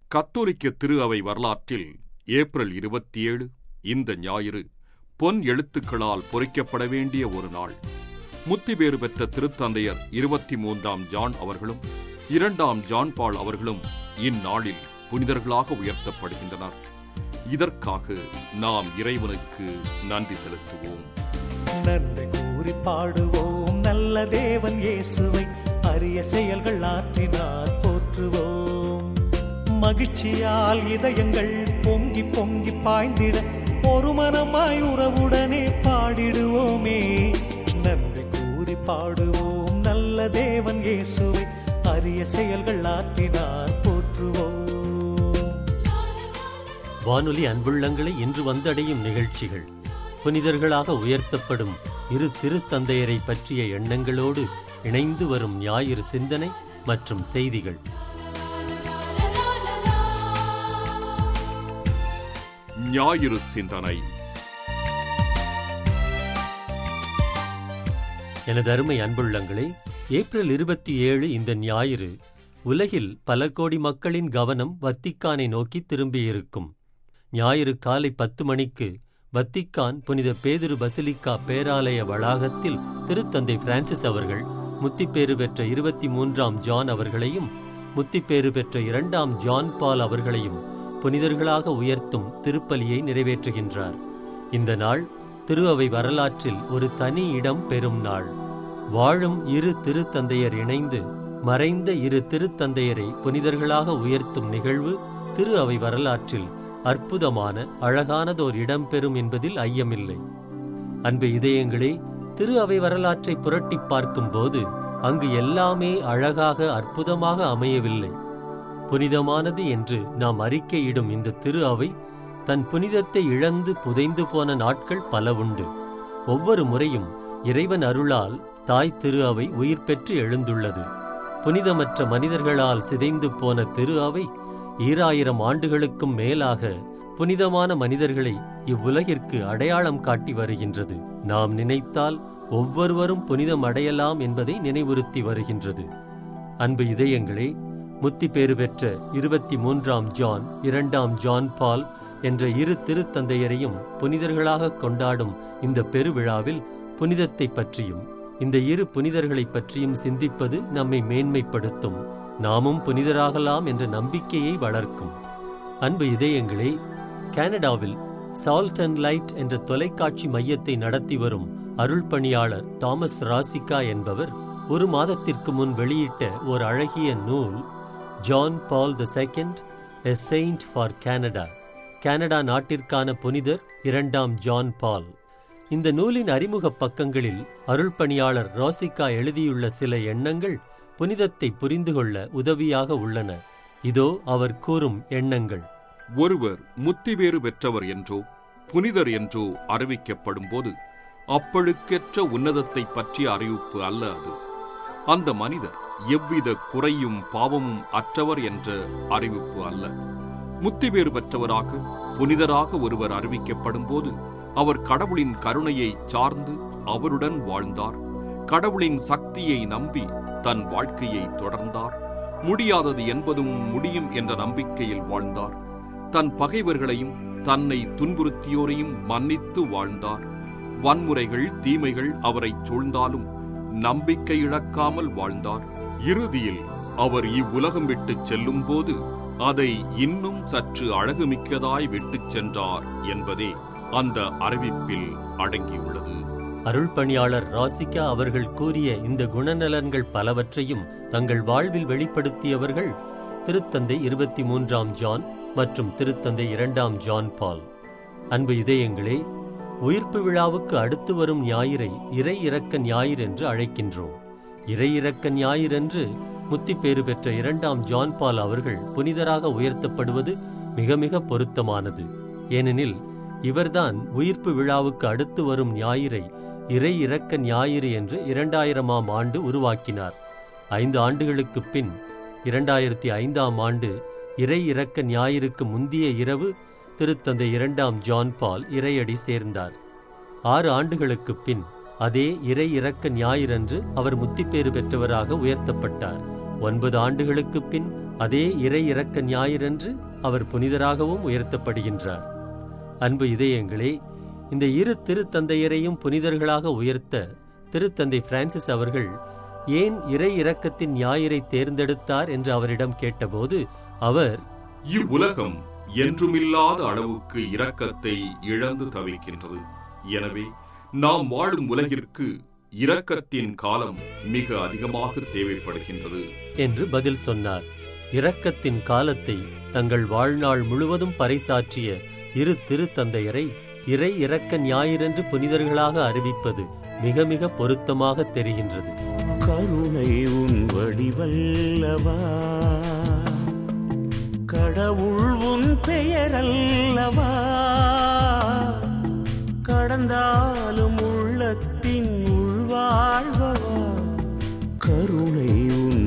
கத்தோலிக்க திரு அவை வரலாற்றில் ஏப்ரல் இருபத்தி ஏழு இந்த ஞாயிறு பொன் எழுத்துக்களால் பொறிக்கப்பட வேண்டிய ஒரு நாள் முத்திபேறு பெற்ற திருத்தந்தையர் இருபத்தி மூன்றாம் ஜான் அவர்களும் இரண்டாம் ஜான் பால் அவர்களும் இந்நாளில் புனிதர்களாக உயர்த்தப்படுகின்றனர் இதற்காக நாம் இறைவனுக்கு நன்றி செலுத்துவோம் நன்றி கூறி பாடுவோம் நல்ல தேவன் இயேசுவை அரிய செயல்கள் ஆற்றினார் போற்றுவோம் மகிழ்ச்சியால் இதயங்கள் பொங்கி பொங்கி பாய்ந்திட ஒரு மனமாய் உறவுடனே பாடிடுவோமே நன்றி கூறி பாடுவோம் நல்ல தேவன் இயேசுவை அரிய செயல்கள் ஆற்றினார் போற்றுவோம் வானொலி அன்புள்ளங்களை இன்று வந்தடையும் நிகழ்ச்சிகள் புனிதர்களாக உயர்த்தப்படும் இரு திருத்தந்தையரை பற்றிய எண்ணங்களோடு இணைந்து வரும் ஞாயிறு சிந்தனை மற்றும் செய்திகள் ஞாயிறு சிந்தனை எனது அருமை அன்புள்ளங்களே ஏப்ரல் இருபத்தி ஏழு இந்த ஞாயிறு உலகில் பல கோடி மக்களின் கவனம் வத்திக்கானை நோக்கி திரும்பியிருக்கும் ஞாயிறு காலை பத்து மணிக்கு வத்திக்கான் புனித பேதுரு பசிலிக்கா பேராலய வளாகத்தில் திருத்தந்தை பிரான்சிஸ் அவர்கள் முத்திப்பேறு பெற்ற இருபத்தி மூன்றாம் ஜான் அவர்களையும் முத்திப்பேறு பெற்ற இரண்டாம் ஜான் பால் அவர்களையும் புனிதர்களாக உயர்த்தும் திருப்பலியை நிறைவேற்றுகின்றார் இந்த நாள் திரு அவை வரலாற்றில் ஒரு தனி இடம் பெறும் நாள் வாழும் இரு திருத்தந்தையர் இணைந்து மறைந்த இரு திருத்தந்தையரை புனிதர்களாக உயர்த்தும் நிகழ்வு திரு அவை வரலாற்றில் அற்புதமான அழகானதோர் இடம்பெறும் என்பதில் ஐயமில்லை அன்பு இதயங்களே திரு அவை வரலாற்றை புரட்டிப் பார்க்கும்போது அங்கு எல்லாமே அழகாக அற்புதமாக அமையவில்லை புனிதமானது என்று நாம் அறிக்கையிடும் இந்த திரு அவை தன் புனிதத்தை இழந்து புதைந்து போன நாட்கள் பல உண்டு ஒவ்வொரு முறையும் இறைவன் அருளால் தாய் திரு அவை உயிர் பெற்று எழுந்துள்ளது புனிதமற்ற மனிதர்களால் சிதைந்து போன திரு அவை ஈராயிரம் ஆண்டுகளுக்கும் மேலாக புனிதமான மனிதர்களை இவ்வுலகிற்கு அடையாளம் காட்டி வருகின்றது நாம் நினைத்தால் ஒவ்வொருவரும் புனிதம் அடையலாம் என்பதை நினைவுறுத்தி வருகின்றது அன்பு இதயங்களே முத்தி பேறு பெற்ற இருபத்தி மூன்றாம் ஜான் இரண்டாம் ஜான் பால் என்ற இரு திருத்தந்தையரையும் புனிதர்களாக கொண்டாடும் இந்த பெருவிழாவில் புனிதத்தை பற்றியும் இந்த இரு புனிதர்களைப் பற்றியும் சிந்திப்பது நம்மை மேன்மைப்படுத்தும் நாமும் புனிதராகலாம் என்ற நம்பிக்கையை வளர்க்கும் அன்பு இதயங்களே கனடாவில் சால்ட் அண்ட் லைட் என்ற தொலைக்காட்சி மையத்தை நடத்தி வரும் அருள் பணியாளர் தாமஸ் ராசிகா என்பவர் ஒரு மாதத்திற்கு முன் வெளியிட்ட ஒரு அழகிய நூல் John Paul the second a saint for Canada Canada நாட்டிற்கான புனிதர் இரண்டாம் ஜான் பால் இந்த நூலின் அறிமுக பக்கங்களில் அருள் பணியாளர் ராசிகா எழுதியுள்ள சில எண்ணங்கள் புனிதத்தை புரிந்து கொள்ள உதவியாக உள்ளன இதோ அவர் கூறும் எண்ணங்கள் ஒருவர் முத்திவேறு பெற்றவர் என்றோ புனிதர் என்றோ அறிவிக்கப்படும் போது அப்பழுக்கற்ற உன்னதத்தை பற்றிய அறிவிப்பு அல்ல அது அந்த மனிதர் எவ்வித குறையும் பாவமும் அற்றவர் என்ற அறிவிப்பு அல்ல முத்திவேறு பெற்றவராக புனிதராக ஒருவர் அறிவிக்கப்படும் போது அவர் கடவுளின் கருணையை சார்ந்து அவருடன் வாழ்ந்தார் கடவுளின் சக்தியை நம்பி தன் வாழ்க்கையை தொடர்ந்தார் முடியாதது என்பதும் முடியும் என்ற நம்பிக்கையில் வாழ்ந்தார் தன் பகைவர்களையும் தன்னை துன்புறுத்தியோரையும் மன்னித்து வாழ்ந்தார் வன்முறைகள் தீமைகள் அவரை சூழ்ந்தாலும் நம்பிக்கை இழக்காமல் வாழ்ந்தார் இறுதியில் அவர் இவ்வுலகம் விட்டுச் செல்லும்போது அதை இன்னும் சற்று அழகுமிக்கதாய் விட்டுச் சென்றார் என்பதே அந்த அறிவிப்பில் அடங்கியுள்ளது அருள் பணியாளர் ராசிகா அவர்கள் கூறிய இந்த குணநலன்கள் பலவற்றையும் தங்கள் வாழ்வில் வெளிப்படுத்தியவர்கள் திருத்தந்தை இருபத்தி மூன்றாம் ஜான் மற்றும் திருத்தந்தை இரண்டாம் ஜான் பால் அன்பு இதயங்களே உயிர்ப்பு விழாவுக்கு அடுத்து வரும் ஞாயிறை இறை இறக்க ஞாயிறு என்று அழைக்கின்றோம் இறை இறக்க ஞாயிறன்று முத்திப்பேறு பெற்ற இரண்டாம் ஜான் பால் அவர்கள் புனிதராக உயர்த்தப்படுவது மிக மிக பொருத்தமானது ஏனெனில் இவர்தான் உயிர்ப்பு விழாவுக்கு அடுத்து வரும் ஞாயிறை இறை இறக்க ஞாயிறு என்று இரண்டாயிரமாம் ஆண்டு உருவாக்கினார் ஐந்து ஆண்டுகளுக்குப் பின் இரண்டாயிரத்தி ஐந்தாம் ஆண்டு இறை இறக்க ஞாயிறுக்கு முந்திய இரவு திருத்தந்தை இரண்டாம் ஜான் பால் இறையடி சேர்ந்தார் ஆறு ஆண்டுகளுக்குப் பின் அதே இறை இறக்க ஞாயிறன்று அவர் முத்திப்பேறு பெற்றவராக உயர்த்தப்பட்டார் ஒன்பது ஆண்டுகளுக்குப் பின் அதே இறை இறக்க ஞாயிறன்று அவர் புனிதராகவும் உயர்த்தப்படுகின்றார் அன்பு இதயங்களே இந்த இரு திருத்தந்தையரையும் புனிதர்களாக உயர்த்த திருத்தந்தை பிரான்சிஸ் அவர்கள் ஏன் இறை இரக்கத்தின் ஞாயிறை தேர்ந்தெடுத்தார் என்று அவரிடம் கேட்டபோது அவர் இவ்வுலகம் என்றுமில்லாத அளவுக்கு இரக்கத்தை இழந்து தவிக்கின்றது எனவே நாம் வாழும் உலகிற்கு இரக்கத்தின் காலம் மிக அதிகமாக தேவைப்படுகின்றது என்று பதில் சொன்னார் இரக்கத்தின் காலத்தை தங்கள் வாழ்நாள் முழுவதும் பறைசாற்றிய இரு திருத்தந்தையரை இறை இரக்க ஞாயிறன்று புனிதர்களாக அறிவிப்பது மிக மிக பொருத்தமாக தெரிகின்றது கருணை உன் வடிவல்லவா கடவுள் உன் பெயரல்லவா கடந்தாலும் உள்ளத்தின் உள்வாழ்வா கருணை உன்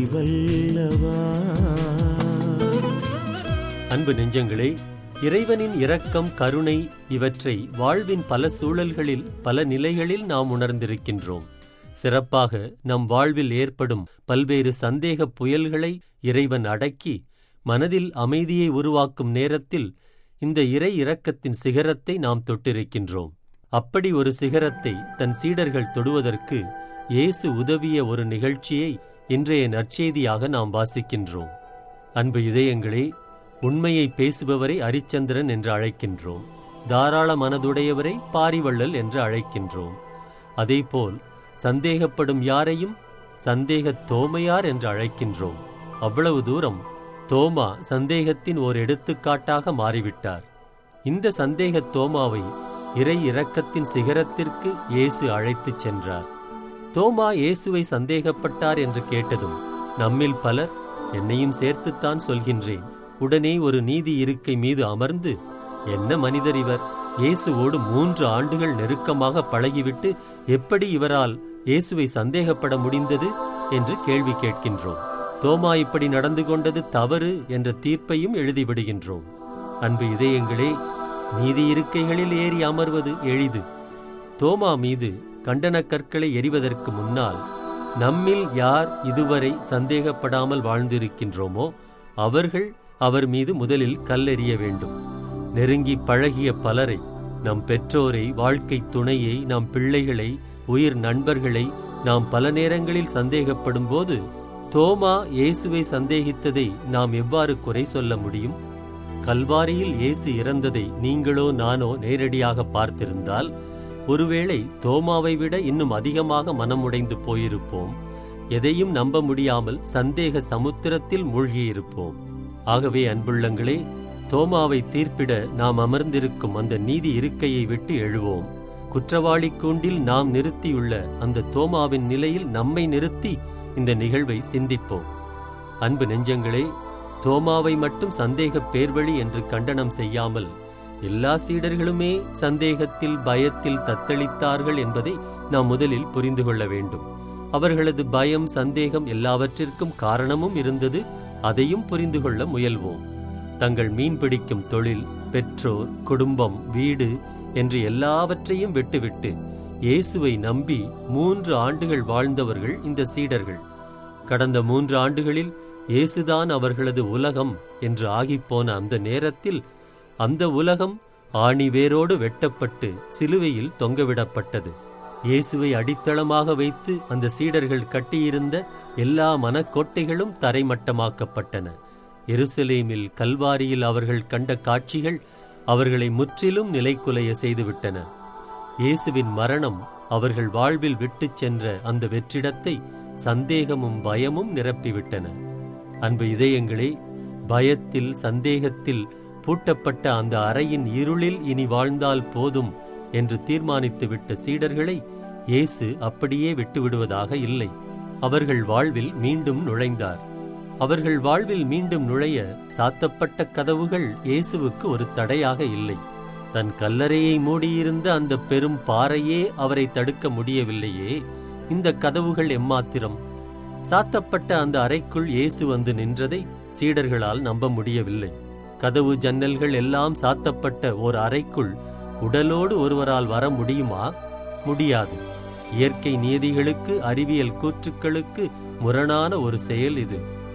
வடிவல்லவா அன்பு நெஞ்சங்களே இறைவனின் இரக்கம் கருணை இவற்றை வாழ்வின் பல சூழல்களில் பல நிலைகளில் நாம் உணர்ந்திருக்கின்றோம் சிறப்பாக நம் வாழ்வில் ஏற்படும் பல்வேறு சந்தேக புயல்களை இறைவன் அடக்கி மனதில் அமைதியை உருவாக்கும் நேரத்தில் இந்த இறை இரக்கத்தின் சிகரத்தை நாம் தொட்டிருக்கின்றோம் அப்படி ஒரு சிகரத்தை தன் சீடர்கள் தொடுவதற்கு இயேசு உதவிய ஒரு நிகழ்ச்சியை இன்றைய நற்செய்தியாக நாம் வாசிக்கின்றோம் அன்பு இதயங்களே உண்மையை பேசுபவரை அரிச்சந்திரன் என்று அழைக்கின்றோம் தாராள மனதுடையவரை பாரிவள்ளல் என்று அழைக்கின்றோம் அதேபோல் சந்தேகப்படும் யாரையும் சந்தேக தோமையார் என்று அழைக்கின்றோம் அவ்வளவு தூரம் தோமா சந்தேகத்தின் ஓர் எடுத்துக்காட்டாக மாறிவிட்டார் இந்த சந்தேக தோமாவை இறை இரக்கத்தின் சிகரத்திற்கு இயேசு அழைத்துச் சென்றார் தோமா இயேசுவை சந்தேகப்பட்டார் என்று கேட்டதும் நம்மில் பலர் என்னையும் சேர்த்துத்தான் சொல்கின்றேன் உடனே ஒரு நீதி இருக்கை மீது அமர்ந்து என்ன மனிதர் இவர் இயேசுவோடு மூன்று ஆண்டுகள் நெருக்கமாக பழகிவிட்டு எப்படி இவரால் இயேசுவை சந்தேகப்பட முடிந்தது என்று கேள்வி கேட்கின்றோம் தோமா இப்படி நடந்து கொண்டது தவறு என்ற தீர்ப்பையும் எழுதிவிடுகின்றோம் அன்பு இதயங்களே நீதி இருக்கைகளில் ஏறி அமர்வது எளிது தோமா மீது கண்டனக் கற்களை எறிவதற்கு முன்னால் நம்மில் யார் இதுவரை சந்தேகப்படாமல் வாழ்ந்திருக்கின்றோமோ அவர்கள் அவர் மீது முதலில் கல்லெறிய வேண்டும் நெருங்கி பழகிய பலரை நம் பெற்றோரை வாழ்க்கை துணையை நம் பிள்ளைகளை உயிர் நண்பர்களை நாம் பல நேரங்களில் சந்தேகப்படும் போது தோமா இயேசுவை சந்தேகித்ததை நாம் எவ்வாறு குறை சொல்ல முடியும் கல்வாரியில் இயேசு இறந்ததை நீங்களோ நானோ நேரடியாக பார்த்திருந்தால் ஒருவேளை தோமாவை விட இன்னும் அதிகமாக மனமுடைந்து போயிருப்போம் எதையும் நம்ப முடியாமல் சந்தேக சமுத்திரத்தில் மூழ்கியிருப்போம் ஆகவே அன்புள்ளங்களே தோமாவை தீர்ப்பிட நாம் அமர்ந்திருக்கும் அந்த நீதி இருக்கையை விட்டு எழுவோம் குற்றவாளி கூண்டில் நாம் நிறுத்தியுள்ள அந்த தோமாவின் நிலையில் நம்மை நிறுத்தி இந்த நிகழ்வை சிந்திப்போம் அன்பு நெஞ்சங்களே தோமாவை மட்டும் சந்தேக பேர்வழி என்று கண்டனம் செய்யாமல் எல்லா சீடர்களுமே சந்தேகத்தில் பயத்தில் தத்தளித்தார்கள் என்பதை நாம் முதலில் புரிந்து கொள்ள வேண்டும் அவர்களது பயம் சந்தேகம் எல்லாவற்றிற்கும் காரணமும் இருந்தது அதையும் புரிந்து கொள்ள முயல்வோம் தங்கள் மீன்பிடிக்கும் தொழில் பெற்றோர் குடும்பம் வீடு என்று எல்லாவற்றையும் விட்டுவிட்டு இயேசுவை நம்பி மூன்று ஆண்டுகள் வாழ்ந்தவர்கள் இந்த சீடர்கள் கடந்த மூன்று ஆண்டுகளில் இயேசுதான் அவர்களது உலகம் என்று ஆகிப்போன அந்த நேரத்தில் அந்த உலகம் ஆணி வேரோடு வெட்டப்பட்டு சிலுவையில் தொங்கவிடப்பட்டது இயேசுவை அடித்தளமாக வைத்து அந்த சீடர்கள் கட்டியிருந்த எல்லா மனக்கோட்டைகளும் தரைமட்டமாக்கப்பட்டன எருசலேமில் கல்வாரியில் அவர்கள் கண்ட காட்சிகள் அவர்களை முற்றிலும் நிலைக்குலைய செய்துவிட்டன இயேசுவின் மரணம் அவர்கள் வாழ்வில் விட்டுச் சென்ற அந்த வெற்றிடத்தை சந்தேகமும் பயமும் நிரப்பிவிட்டன அன்பு இதயங்களே பயத்தில் சந்தேகத்தில் பூட்டப்பட்ட அந்த அறையின் இருளில் இனி வாழ்ந்தால் போதும் என்று தீர்மானித்துவிட்ட சீடர்களை இயேசு அப்படியே விட்டுவிடுவதாக இல்லை அவர்கள் வாழ்வில் மீண்டும் நுழைந்தார் அவர்கள் வாழ்வில் மீண்டும் நுழைய சாத்தப்பட்ட கதவுகள் இயேசுவுக்கு ஒரு தடையாக இல்லை தன் கல்லறையை மூடியிருந்த அந்த பெரும் பாறையே அவரை தடுக்க முடியவில்லையே இந்த கதவுகள் எம்மாத்திரம் சாத்தப்பட்ட அந்த அறைக்குள் இயேசு வந்து நின்றதை சீடர்களால் நம்ப முடியவில்லை கதவு ஜன்னல்கள் எல்லாம் சாத்தப்பட்ட ஓர் அறைக்குள் உடலோடு ஒருவரால் வர முடியுமா முடியாது இயற்கை நியதிகளுக்கு அறிவியல் கூற்றுக்களுக்கு முரணான ஒரு செயல் இது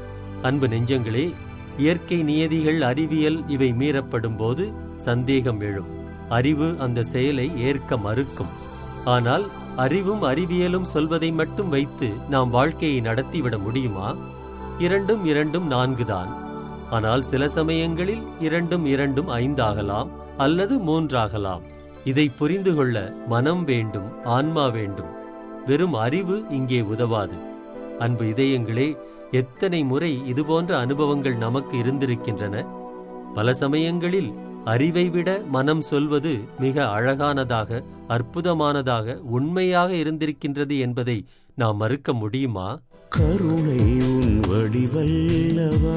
அன்பு நெஞ்சங்களே இயற்கை நியதிகள் அறிவியல் இவை மீறப்படும் போது சந்தேகம் எழும் அறிவு அந்த செயலை ஏற்க மறுக்கும் ஆனால் அறிவும் அறிவியலும் சொல்வதை மட்டும் வைத்து நாம் வாழ்க்கையை நடத்திவிட முடியுமா இரண்டும் இரண்டும் நான்குதான் ஆனால் சில சமயங்களில் இரண்டும் இரண்டும் ஐந்தாகலாம் அல்லது மூன்றாகலாம் இதை புரிந்து கொள்ள மனம் வேண்டும் ஆன்மா வேண்டும் வெறும் அறிவு இங்கே உதவாது அன்பு இதயங்களே எத்தனை முறை இதுபோன்ற அனுபவங்கள் நமக்கு இருந்திருக்கின்றன பல சமயங்களில் அறிவை விட மனம் சொல்வது மிக அழகானதாக அற்புதமானதாக உண்மையாக இருந்திருக்கின்றது என்பதை நாம் மறுக்க முடியுமா கருணை உன் வடிவல்லவா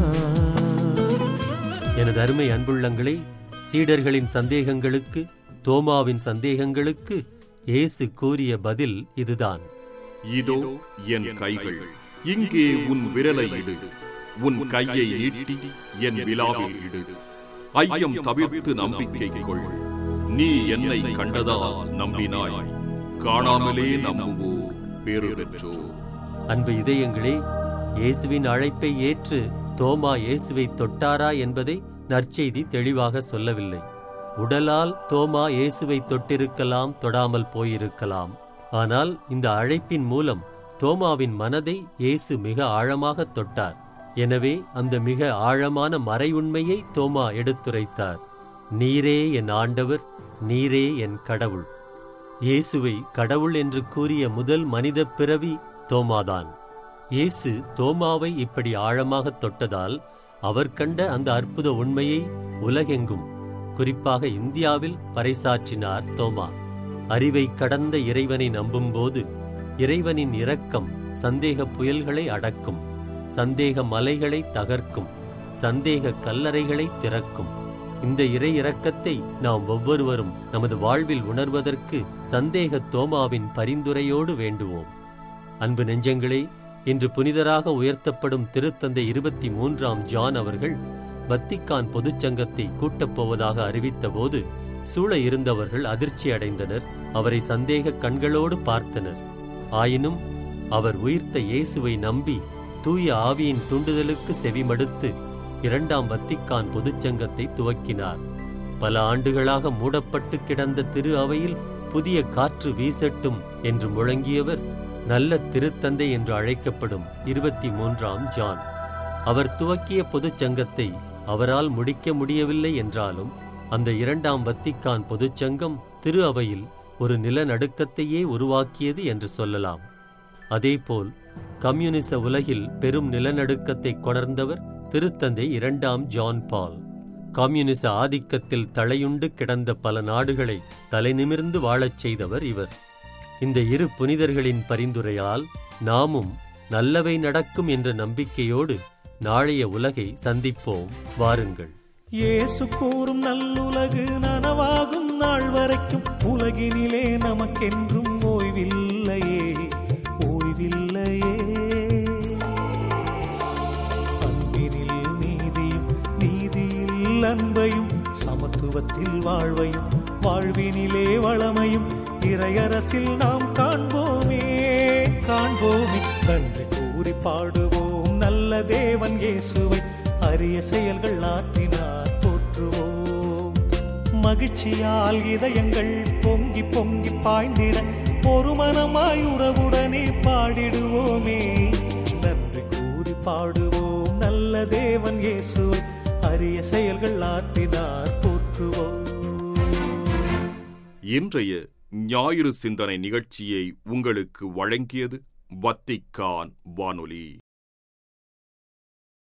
எனது அருமை அன்புள்ளங்களே சீடர்களின் சந்தேகங்களுக்கு தோமாவின் சந்தேகங்களுக்கு இயேசு கூறிய பதில் இதுதான் இதோ என் கைகள் இங்கே உன் விரலை இடு உன் கையை நீட்டி என் விழாவில் இடு ஐயம் தவிர்த்து நம்பிக்கை கொள் நீ என்னை கண்டதால் நம்பினாய் காணாமலே நம்புவோ பேறு பெற்றோ அன்பு இதயங்களே இயேசுவின் அழைப்பை ஏற்று தோமா இயேசுவை தொட்டாரா என்பதை நற்செய்தி தெளிவாக சொல்லவில்லை உடலால் தோமா இயேசுவை தொட்டிருக்கலாம் தொடாமல் போயிருக்கலாம் ஆனால் இந்த அழைப்பின் மூலம் தோமாவின் மனதை இயேசு மிக ஆழமாக தொட்டார் எனவே அந்த மிக ஆழமான மறை உண்மையை தோமா எடுத்துரைத்தார் நீரே என் ஆண்டவர் நீரே என் கடவுள் இயேசுவை கடவுள் என்று கூறிய முதல் மனித பிறவி தோமாதான் இயேசு தோமாவை இப்படி ஆழமாக தொட்டதால் அவர் கண்ட அந்த அற்புத உண்மையை உலகெங்கும் குறிப்பாக இந்தியாவில் பறைசாற்றினார் தோமா அறிவை கடந்த இறைவனை நம்பும்போது இறைவனின் இரக்கம் சந்தேக புயல்களை அடக்கும் சந்தேக மலைகளை தகர்க்கும் சந்தேக கல்லறைகளை திறக்கும் இந்த இறை இரக்கத்தை நாம் ஒவ்வொருவரும் நமது வாழ்வில் உணர்வதற்கு சந்தேக தோமாவின் பரிந்துரையோடு வேண்டுவோம் அன்பு நெஞ்சங்களே இன்று புனிதராக உயர்த்தப்படும் திருத்தந்தை இருபத்தி மூன்றாம் ஜான் அவர்கள் வத்திக்கான் பொதுச்சங்கத்தை கூட்டப் போவதாக அறிவித்தபோது சூழ இருந்தவர்கள் அதிர்ச்சி அடைந்தனர் அவரை சந்தேக கண்களோடு பார்த்தனர் ஆயினும் அவர் உயிர்த்த இயேசுவை நம்பி தூய ஆவியின் தூண்டுதலுக்கு செவிமடுத்து இரண்டாம் வத்திக்கான் பொதுச்சங்கத்தை துவக்கினார் பல ஆண்டுகளாக மூடப்பட்டு கிடந்த திரு அவையில் புதிய காற்று வீசட்டும் என்று முழங்கியவர் நல்ல திருத்தந்தை என்று அழைக்கப்படும் இருபத்தி மூன்றாம் ஜான் அவர் துவக்கிய பொதுச்சங்கத்தை அவரால் முடிக்க முடியவில்லை என்றாலும் அந்த இரண்டாம் வத்திக்கான் பொதுச்சங்கம் திரு அவையில் ஒரு நிலநடுக்கத்தையே உருவாக்கியது என்று சொல்லலாம் அதேபோல் கம்யூனிச உலகில் பெரும் நிலநடுக்கத்தை கொணர்ந்தவர் திருத்தந்தை இரண்டாம் ஜான் பால் கம்யூனிச ஆதிக்கத்தில் தலையுண்டு கிடந்த பல நாடுகளை தலைநிமிர்ந்து வாழச் செய்தவர் இவர் இந்த இரு புனிதர்களின் பரிந்துரையால் நாமும் நல்லவை நடக்கும் என்ற நம்பிக்கையோடு நாளைய உலகை சந்திப்போம் வாருங்கள் இயேசு கூறும் நல்லுலகு நனவாகும் நாள் வரைக்கும் உலகினிலே நமக்கென்றும் ஓய்வில்லையே ஓய்வில்லையே அன்பினில் நீதியும் நீதியில் அன்பையும் சமத்துவத்தில் வாழ்வையும் வாழ்வினிலே வளமையும் இறையரசில் நாம் காண்போமே காண்போமே நன்றி கூறி பாடுவோம் நல்ல தேவன் இயேசுவை அரிய செயல்கள் ஆற்றினார் போற்றுவோம் மகிழ்ச்சியால் இதயங்கள் பொங்கி பொங்கி பாய்ந்திட ஒரு மனமாய் உறவுடனே பாடிடுவோமே நன்றி கூறி பாடுவோம் நல்ல தேவன் இயேசுவை அரிய செயல்கள் ஆற்றினார் போற்றுவோம் இன்றைய ஞாயிறு சிந்தனை நிகழ்ச்சியை உங்களுக்கு வழங்கியது வத்திக்கான் வானொலி